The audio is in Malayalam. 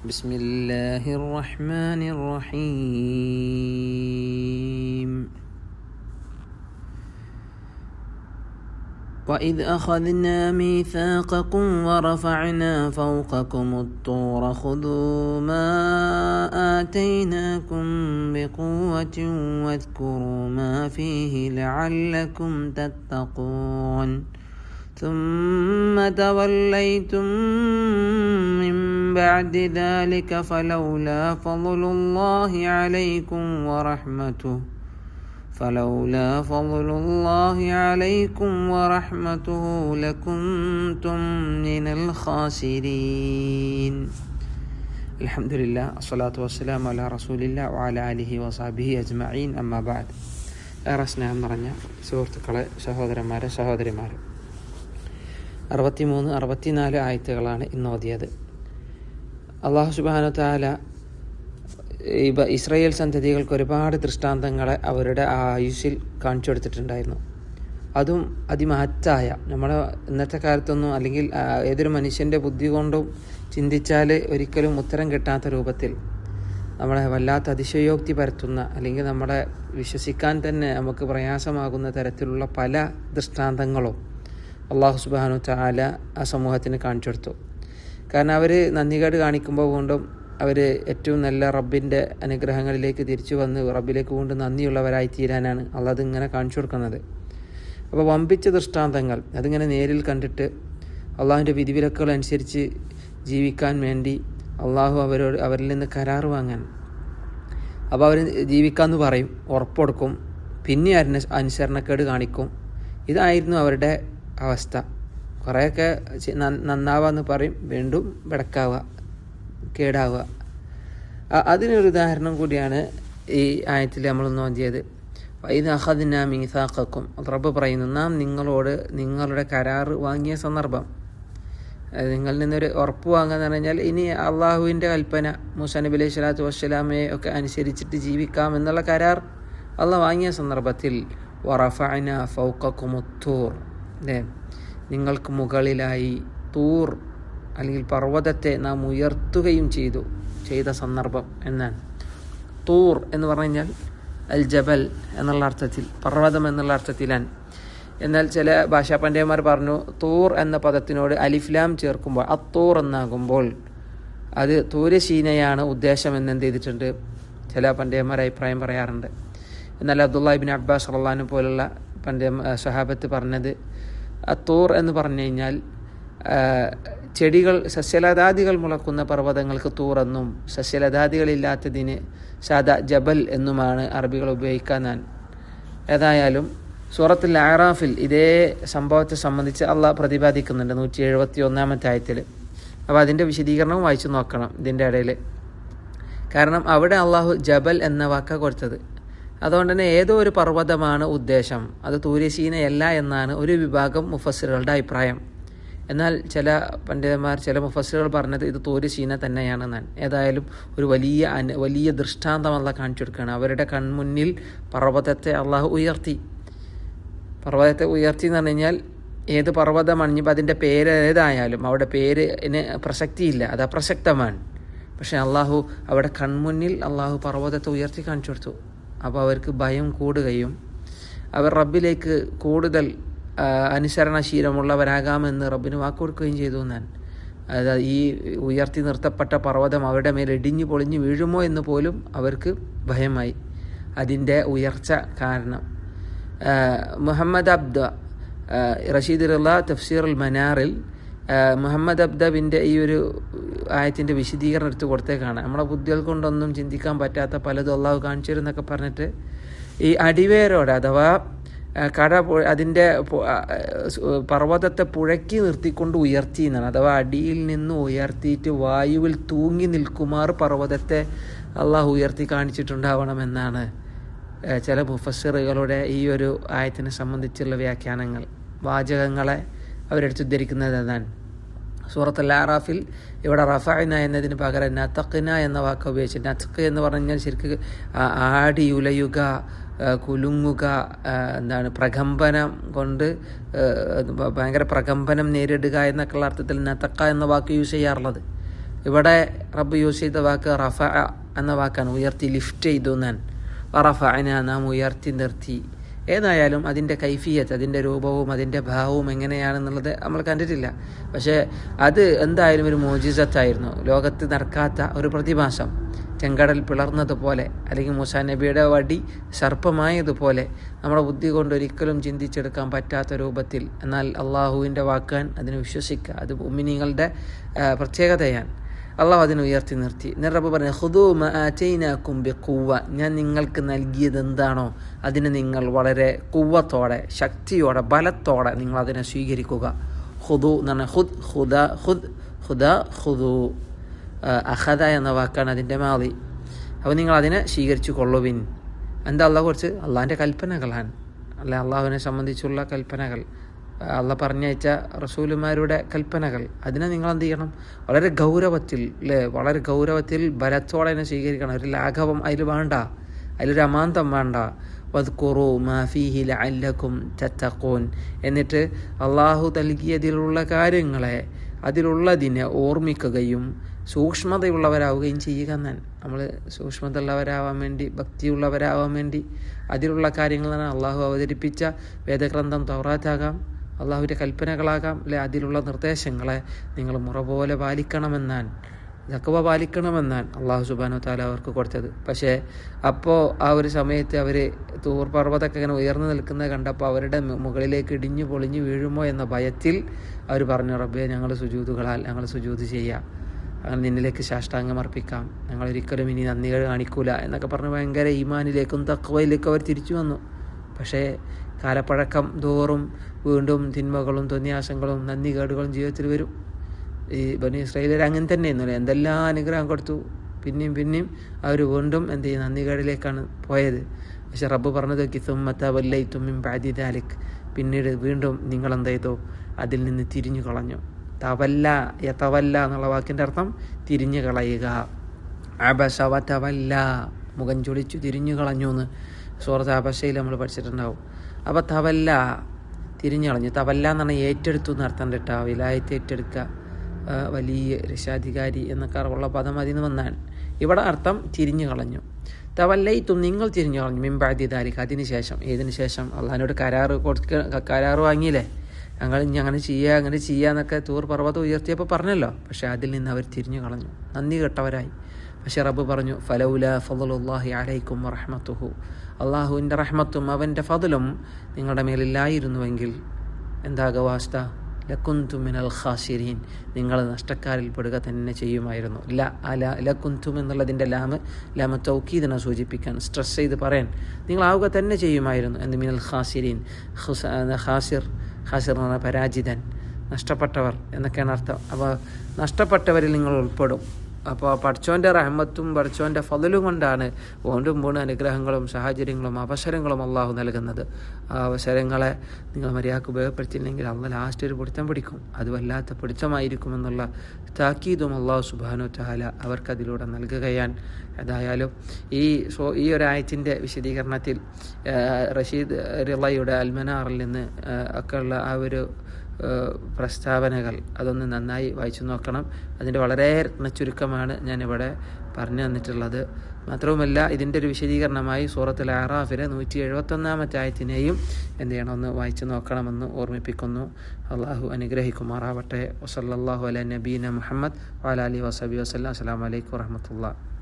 بسم الله الرحمن الرحيم وإذ أخذنا ميثاقكم ورفعنا فوقكم الطور خذوا ما آتيناكم بقوة واذكروا ما فيه لعلكم تتقون ثم توليتم من بعد ذلك فلولا فضل الله عليكم ورحمته فلولا فضل الله عليكم ورحمته لكنتم من الخاسرين الحمد لله الصلاة والسلام على رسول الله وعلى آله وصحبه أجمعين أما بعد ഏറെ സ്നേഹം നിറഞ്ഞ സുഹൃത്തുക്കളെ സഹോദരന്മാരെ സഹോദരിമാരെ അറുപത്തിമൂന്ന് അറുപത്തിനാല് ആയത്തുകളാണ് ഇന്ന് ഓതിയത് അള്ളാഹു സുബാനു താല ഇവ ഇസ്രയേൽ സന്തതികൾക്ക് ഒരുപാട് ദൃഷ്ടാന്തങ്ങളെ അവരുടെ ആയുസ്സിൽ കാണിച്ചു കൊടുത്തിട്ടുണ്ടായിരുന്നു അതും അതിമഹത്തായ നമ്മുടെ ഇന്നത്തെ കാലത്തൊന്നും അല്ലെങ്കിൽ ആ, ഏതൊരു മനുഷ്യൻ്റെ ബുദ്ധി കൊണ്ടും ചിന്തിച്ചാൽ ഒരിക്കലും ഉത്തരം കിട്ടാത്ത രൂപത്തിൽ നമ്മളെ വല്ലാത്ത അതിശയോക്തി പരത്തുന്ന അല്ലെങ്കിൽ നമ്മളെ വിശ്വസിക്കാൻ തന്നെ നമുക്ക് പ്രയാസമാകുന്ന തരത്തിലുള്ള പല ദൃഷ്ടാന്തങ്ങളും അള്ളാഹു സുബാനു താല ആ സമൂഹത്തിന് കാണിച്ചു കൊടുത്തു കാരണം അവർ നന്ദികേട് കാണിക്കുമ്പോൾ വീണ്ടും അവർ ഏറ്റവും നല്ല റബ്ബിൻ്റെ അനുഗ്രഹങ്ങളിലേക്ക് തിരിച്ചു വന്ന് റബ്ബിലേക്ക് വീണ്ടും നന്ദിയുള്ളവരായി തീരാനാണ് അള്ളാഹ് ഇങ്ങനെ കാണിച്ചു കൊടുക്കുന്നത് അപ്പോൾ വമ്പിച്ച ദൃഷ്ടാന്തങ്ങൾ അതിങ്ങനെ നേരിൽ കണ്ടിട്ട് അള്ളാഹുവിൻ്റെ വിധിവിലക്കുകൾ അനുസരിച്ച് ജീവിക്കാൻ വേണ്ടി അള്ളാഹു അവരോട് അവരിൽ നിന്ന് കരാർ വാങ്ങാൻ അപ്പോൾ അവർ ജീവിക്കാമെന്ന് പറയും ഉറപ്പൊടുക്കും പിന്നെ അനു അനുസരണക്കേട് കാണിക്കും ഇതായിരുന്നു അവരുടെ അവസ്ഥ കുറേയൊക്കെ ചെ- നന്ന- നന്നാവാന്ന് പറയും വീണ്ടും വിടക്കാവുക കേടാവുക അ- അതിനൊരു ഉദാഹരണം കൂടിയാണ് ഈ ആയത്തിൽ നമ്മൾ നോക്കിയത് ഇത് അഹദിന മീസാക്കും റബ്ബ് പറയുന്നു നാം നിങ്ങളോട് നിങ്ങളുടെ കരാർ വാങ്ങിയ സന്ദർഭം അത് നിങ്ങളിൽ നിന്നൊരു ഉറപ്പ് വാങ്ങാന്ന് പറഞ്ഞാൽ ഇനി അള്ളാഹുവിൻ്റെ കൽപ്പന മൂസ നബി അലൈഹി സ്വലാത്തു വസ്സലാമയെ ഒക്കെ അനുസരിച്ചിട്ട് ജീവിക്കാം എന്നുള്ള കരാർ അള്ളാഹ് വാങ്ങിയ സന്ദർഭത്തിൽ വറഫഅന ഫൗക്കക്കുമുത്തൂർ അല്ലേ നിങ്ങൾക്ക് മുകളിലായി തൂർ അല്ലെങ്കിൽ പർവ്വതത്തെ നാം ഉയർത്തുകയും ചെയ്തു ചെയ്ത സന്ദർഭം എന്നാണ് തൂർ എന്ന് പറഞ്ഞു കഴിഞ്ഞാൽ അൽ ജബൽ എന്നുള്ള അർത്ഥത്തിൽ പർവ്വതം എന്നുള്ള അർത്ഥത്തിലാണ് എന്നാൽ ചില ഭാഷാ പണ്ഡിതന്മാർ പറഞ്ഞു തൂർ എന്ന പദത്തിനോട് അലിഫ്ലാം ചേർക്കുമ്പോൾ അത്തൂർ എന്നാകുമ്പോൾ അത് തൂരശീനയാണ് ഉദ്ദേശം എന്ന് എന്ത് ചെയ്തിട്ടുണ്ട് ചില പണ്ഡിതന്മാർ അഭിപ്രായം പറയാറുണ്ട് എന്നാൽ അബ്ദുള്ള ഇബിൻ അബ്ബാസ് റള്ളാനെ പോലുള്ള പണ്ഡിത സഹാബത്ത് പറഞ്ഞത് അത്തൂർ എന്ന് പറഞ്ഞു കഴിഞ്ഞാൽ ആ, ചെടികൾ സസ്യലതാദികൾ മുളക്കുന്ന പർവ്വതങ്ങൾക്ക് തൂർ എന്നും സസ്യലതാദികളില്ലാത്തതിന് സാദാ ജബൽ എന്നുമാണ് അറബികൾ ഉപയോഗിക്കാൻ ഏതായാലും സൂറത്തുൽ ആറാഫിൽ ഇതേ സംഭവത്തെ സംബന്ധിച്ച് അള്ളാഹ് പ്രതിപാദിക്കുന്നുണ്ട് നൂറ്റി എഴുപത്തി ഒന്നാമത്തെ ആയത്തിൽ അപ്പോൾ അതിൻ്റെ വിശദീകരണവും വായിച്ചു നോക്കണം ഇതിൻ്റെ ഇടയിൽ കാരണം അവിടെ അള്ളാഹു ജബൽ എന്ന വാക്ക കൊടുത്തത് അതുകൊണ്ട് തന്നെ ഏതോ ഒരു പർവ്വതമാണ് ഉദ്ദേശം അത് തൂര്യശീനയല്ല എന്നാണ് ഒരു വിഭാഗം മുഫസ്സിറുകളുടെ അഭിപ്രായം എന്നാൽ ചില പണ്ഡിതന്മാർ ചില മുഫസ്സിറുകൾ പറഞ്ഞത് ഇത് തൂര്യശീന തന്നെയാണെന്നാണ് ഏതായാലും ഒരു വലിയ അന വലിയ ദൃഷ്ടാന്തം അള്ളാഹ് കാണിച്ചു കൊടുക്കുകയാണ് അവരുടെ കൺമുന്നിൽ പർവ്വതത്തെ അള്ളാഹു ഉയർത്തി പർവ്വതത്തെ ഉയർത്തി എന്ന് പറഞ്ഞു കഴിഞ്ഞാൽ ഏത് പർവ്വതമാണ് ഇനിയിപ്പോൾ അതിൻ്റെ പേര് ഏതായാലും അവിടെ പേരിന് പ്രസക്തിയില്ല അത് അപ്രസക്തമാണ് പക്ഷേ അള്ളാഹു അവിടെ കൺമുന്നിൽ അള്ളാഹു പർവ്വതത്തെ ഉയർത്തി കാണിച്ചു കൊടുത്തു അപ്പോൾ അവർക്ക് ഭയം കൂടുകയും അവർ റബ്ബിലേക്ക് കൂടുതൽ ആ, അനുസരണശീലമുള്ളവരാകാമെന്ന് റബ്ബിന് വാക്ക് കൊടുക്കുകയും ചെയ്തു എന്നാണ് അതായത് ഈ ഉയർത്തി നിർത്തപ്പെട്ട പർവ്വതം അവരുടെ മേൽ ഇടിഞ്ഞു പൊളിഞ്ഞു വീഴുമോ എന്ന് പോലും അവർക്ക് ഭയമായി അതിൻ്റെ ഉയർച്ച കാരണം ആ, മുഹമ്മദ് അബ്ദ ആ, റഷീദ് റല്ല തഫ്സീർ അൽ മനാറിൽ ആ, മുഹമ്മദ് അബ്ദബിൻ്റെ ഈ ഒരു ആയത്തിൻ്റെ വിശദീകരണം എടുത്ത് കൊടുത്തേക്കാണ് നമ്മളെ ബുദ്ധികൾ കൊണ്ടൊന്നും ചിന്തിക്കാൻ പറ്റാത്ത പലതും അള്ളാഹു കാണിച്ചു തരുന്നൊക്കെ പറഞ്ഞിട്ട് ഈ അടിവേരോട് അഥവാ ആ, കട പു- അതിൻ്റെ പു- ആ, സ് പർവ്വതത്തെ പുഴക്കി നിർത്തിക്കൊണ്ട് ഉയർത്തി എന്നാണ് അഥവാ അടിയിൽ നിന്ന് ഉയർത്തിയിട്ട് വായുവിൽ തൂങ്ങി നിൽക്കുമാർ പർവ്വതത്തെ അള്ളാഹു ഉയർത്തി കാണിച്ചിട്ടുണ്ടാവണമെന്നാണ് ഏഹ് ചില മുഫസ്സിറുകളുടെ ഈ ഒരു ആയത്തിനെ സംബന്ധിച്ചുള്ള വ്യാഖ്യാനങ്ങൾ വാചകങ്ങളെ അവരെടുത്ത് ഉദ്ധരിക്കുന്നത് എന്നാണ് സൂറത്തുൽ ആറാഫിൽ ഇവിടെ റഫഅന എന്നതിന് പകരം നത്തഖ്ന എന്ന വാക്ക് ഉപയോഗിച്ചു നത്തഖ് എന്ന് പറഞ്ഞാൽ ശരിക്ക് ആ- ആടി ഉലയുക ആ, കുലുങ്ങുക ആ, എന്താണ് പ്രകമ്പനം കൊണ്ട് ആ, ഭ- ഭയങ്കര പ്രകമ്പനം നേരിടുക എന്നൊക്കെയുള്ള അർത്ഥത്തിൽ നത്തക്ക എന്ന വാക്ക് യൂസ് ചെയ്യാറുള്ളത് ഇവിടെ റബ്ബ് യൂസ് ചെയ്ത വാക്ക് റഫ എന്ന വാക്കാണ് ഉയർത്തി ലിഫ്റ്റ് ചെയ്തു ഞാൻ റഫ നാം ഉയർത്തി നിർത്തി ഏതായാലും അതിൻ്റെ കൈഫിയത്ത് അതിൻ്റെ രൂപവും അതിൻ്റെ ഭാവവും എങ്ങനെയാണെന്നുള്ളത് നമ്മൾ കണ്ടിട്ടില്ല പക്ഷേ അത് എന്തായാലും ഒരു മോജിസത്തായിരുന്നു ലോകത്ത് നടക്കാത്ത ഒരു പ്രതിഭാസം ചെങ്കടൽ പിളർന്നതുപോലെ അല്ലെങ്കിൽ മൂസാ നബിയുടെ വടി സർപ്പമായതുപോലെ നമ്മുടെ ബുദ്ധി കൊണ്ട് ഒരിക്കലും ചിന്തിച്ചെടുക്കാൻ പറ്റാത്ത രൂപത്തിൽ എന്നാൽ അള്ളാഹുവിൻ്റെ വാക്കാൻ അതിനെ വിശ്വസിക്കുക അത് ഉമ്മിനിങ്ങളുടെ പ്രത്യേകതയാണ് അള്ളാഹു അതിനെ ഉയർത്തി നിർത്തി എന്നിട്ട് പറഞ്ഞു ഹുദു മൈനാക്കും ബി കുവ്വ ഞാൻ നിങ്ങൾക്ക് നൽകിയത് എന്താണോ അതിനെ നിങ്ങൾ വളരെ കുവ്വത്തോടെ ശക്തിയോടെ ബലത്തോടെ നിങ്ങൾ അതിനെ സ്വീകരിക്കുക ഹുദു എന്ന് പറഞ്ഞാൽ ഹുദ് ഹുദ ഹുദ് ഹുദ ഹുദു അഹദ എന്ന വാക്കാണ് അതിൻ്റെ മാതി അപ്പോൾ നിങ്ങൾ അതിനെ സ്വീകരിച്ചു കൊള്ളുവിൻ എന്താ അള്ളാഹ് കുറിച്ച് അള്ളാഹിൻ്റെ കൽപ്പനകളാണ് അല്ല അള്ളാഹുവിനെ സംബന്ധിച്ചുള്ള കൽപ്പനകൾ അള്ള പറഞ്ഞയച്ച റസൂലുമാരുടെ കൽപ്പനകൾ അതിനെ നിങ്ങൾ എന്ത് ചെയ്യണം വളരെ ഗൗരവത്തിൽ അല്ലേ വളരെ ഗൗരവത്തിൽ ബലത്തോടെ തന്നെ സ്വീകരിക്കണം ഒരു ലാഘവം അതിൽ വേണ്ട അതിലൊരു അമാന്തം വേണ്ട വദ്കുറു മാഫിഹി ലഅല്ലക്കും തത്തഖൂൻ എന്നിട്ട് അള്ളാഹു നൽകിയതിലുള്ള കാര്യങ്ങളെ അതിലുള്ളതിനെ ഓർമ്മിക്കുകയും സൂക്ഷ്മതയുള്ളവരാവുകയും ചെയ്യുക എന്നാണ് നമ്മൾ സൂക്ഷ്മതയുള്ളവരാവാൻ വേണ്ടി ഭക്തിയുള്ളവരാവാൻ വേണ്ടി അതിലുള്ള കാര്യങ്ങളാണ് അള്ളാഹു അവതരിപ്പിച്ച വേദഗ്രന്ഥം തൗറാത്താകാം അള്ളാഹുവിൻ്റെ കൽപ്പനകളാകാം അല്ലെ അതിലുള്ള നിർദ്ദേശങ്ങളെ നിങ്ങൾ മുറ പോലെ പാലിക്കണമെന്നാൻ തക്കവ പാലിക്കണമെന്നാണ് അള്ളാഹു സുബാനു താല അവർക്ക് കൊടുത്തത് പക്ഷേ അപ്പോൾ ആ ഒരു സമയത്ത് അവർ തൂർ പർവ്വതമൊക്കെ ഇങ്ങനെ ഉയർന്നു നിൽക്കുന്നത് കണ്ടപ്പോൾ അവരുടെ മുകളിലേക്ക് ഇടിഞ്ഞു പൊളിഞ്ഞു വീഴുമോ എന്ന ഭയത്തിൽ അവർ പറഞ്ഞു റബ്ബെ ഞങ്ങൾ സുജൂതുകളാൽ ഞങ്ങൾ സുജൂത് ചെയ്യാം അങ്ങനെ നിന്നിലേക്ക് സാഷ്ടാംഗം അർപ്പിക്കാം ഞങ്ങൾ ഒരിക്കലും ഇനി നന്ദികൾ കാണിക്കൂല എന്നൊക്കെ പറഞ്ഞ് ഭയങ്കര ഈമാനിലേക്കും തക്കവയിലേക്കും അവർ തിരിച്ചു വന്നു പക്ഷേ കാലപ്പഴക്കം തോറും വീണ്ടും തിന്മകളും തൊന്യാസങ്ങളും നന്ദികേടുകളും ജീവിതത്തിൽ വരും ഈ ബനി ഇസ്രായേലർ അങ്ങനെ തന്നെയായിരുന്നു എന്തെല്ലാം അനുഗ്രഹം കൊടുത്തു പിന്നെയും പിന്നെയും അവർ വീണ്ടും എന്ത് ചെയ്യും നന്ദികേടിലേക്കാണ് പോയത് പക്ഷെ റബ്ബ് പറഞ്ഞത് കിസുമ്മത്ത വല്ലൈ തുമ്മിൻ ബാദിദാലിക് പിന്നീട് വീണ്ടും നിങ്ങൾ എന്ത് ചെയ്തു അതിൽ നിന്ന് തിരിഞ്ഞു കളഞ്ഞു തവല്ല യതവല്ല എന്നുള്ള വാക്കിൻ്റെ അർത്ഥം തിരിഞ്ഞു കളയുക അബസവ തവല്ല മുഖം ചൊളിച്ചു തിരിഞ്ഞു കളഞ്ഞു എന്ന് സൂറത്ത് അബസയിൽ നമ്മൾ പഠിച്ചിട്ടുണ്ടാവും അപ്പോൾ തവല്ല തിരിഞ്ഞു കളഞ്ഞു തവല്ല എന്ന് പറഞ്ഞാൽ ഏറ്റെടുത്തു എന്ന് അർത്ഥം കേട്ടോ വിലായത്ത് ഏറ്റെടുക്കുക വലിയ രക്ഷാധികാരി എന്നൊക്കെ ഉള്ള പദം അതിന് വന്നാണ് ഇവിടെ അർത്ഥം തിരിഞ്ഞു കളഞ്ഞു തവല്ലയിത്തും നിങ്ങൾ തിരിഞ്ഞു കളഞ്ഞു മിമ്പാദ്യ താരിഖ് അതിന് ശേഷം ഏതിനു ശേഷം അള്ളഹാനോട് കരാറ് കൊടുക്ക കരാറ് വാങ്ങിയില്ലേ ഞങ്ങൾ ഇനി അങ്ങനെ ചെയ്യുക അങ്ങനെ ചെയ്യുക എന്നൊക്കെ തൂർ പർവ്വതം ഉയർത്തിയപ്പോൾ പറഞ്ഞല്ലോ പക്ഷേ അതിൽ നിന്ന് അവർ തിരിഞ്ഞു കളഞ്ഞു നന്ദി കെട്ടവരായി പക്ഷെ റബ്ബ് പറഞ്ഞു ഫലൗല ഫضലുല്ലാഹി അലൈക്കും റഹ്മത്തുഹു അള്ളാഹുവിൻ്റെ റഹ്മത്തും അവൻ്റെ ഫضലും നിങ്ങളുടെ മേലില്ലായിരുന്നുവെങ്കിൽ എന്താകുക അവസ്ഥ ലക്കുന്തു മിനൽ ഖാസിരീൻ നിങ്ങൾ നഷ്ടക്കാരിൽ പെടുക തന്നെ ചെയ്യുമായിരുന്നു ല അല ലക്കുന്തും എന്നുള്ളതിൻ്റെ ലാമ് ലാമ തൗക്കീദിനെ സൂചിപ്പിക്കാൻ സ്ട്രെസ് ചെയ്ത് പറയാൻ നിങ്ങളാവുക തന്നെ ചെയ്യുമായിരുന്നു എന്ത് മിനൽ ഖാസിരീൻ ഖാസിർ ഖാസിർ എന്ന് പറഞ്ഞാൽ പരാജിതൻ നഷ്ടപ്പെട്ടവർ എന്നൊക്കെയാണ് അർത്ഥം അപ്പോൾ നഷ്ടപ്പെട്ടവരിൽ നിങ്ങൾ ഉൾപ്പെടും അപ്പോൾ പഠിച്ചോൻ്റെ റഹ്മത്തും പഠിച്ചോൻ്റെ ഫതലും കൊണ്ടാണ് വീണ്ടും വീണ്ടും അനുഗ്രഹങ്ങളും സാഹചര്യങ്ങളും അവസരങ്ങളും അള്ളാഹു നൽകുന്നത് ആ അവസരങ്ങളെ നിങ്ങൾ മര്യാദക്ക് ഉപയോഗപ്പെടുത്തിയില്ലെങ്കിൽ അള്ള ലാസ്റ്റ് ഒരു പിടുത്തം പിടിക്കും അത് വല്ലാത്ത പിടുത്തമായിരിക്കുമെന്നുള്ള താക്കീതും അള്ളാഹു സുബാനു താല അവർക്കതിലൂടെ നൽകുകയാണ് ഏതായാലും ഈ സോ ഈ ഒരായത്തിൻ്റെ വിശദീകരണത്തിൽ റഷീദ് റിളയുടെ അൽമനാറിൽ നിന്ന് ഒക്കെയുള്ള ആ ഒരു പ്രസ്താവനകൾ അതൊന്ന് നന്നായി വായിച്ചു നോക്കണം അതിൻ്റെ വളരെ ചുരുക്കമാണ് ഞാനിവിടെ പറഞ്ഞു തന്നിട്ടുള്ളത് മാത്രവുമല്ല ഇതിൻ്റെ ഒരു വിശദീകരണമായി സൂറത്തുൽ ആറാഫിലെ നൂറ്റി എഴുപത്തൊന്നാമത്തെ ആയത്തിനെയും എന്ത് ചെയ്യണമെന്ന് വായിച്ചു നോക്കണമെന്ന് ഓർമ്മിപ്പിക്കുന്നു അള്ളാഹു അനുഗ്രഹിക്കുമാറാവട്ടെ വസല്ലാഹു അല നബീന മുഹമ്മദ് വാലാലി വസബി വസ്ലാം അസ്സാം വലൈക്കും വാഹമത്തുള്ള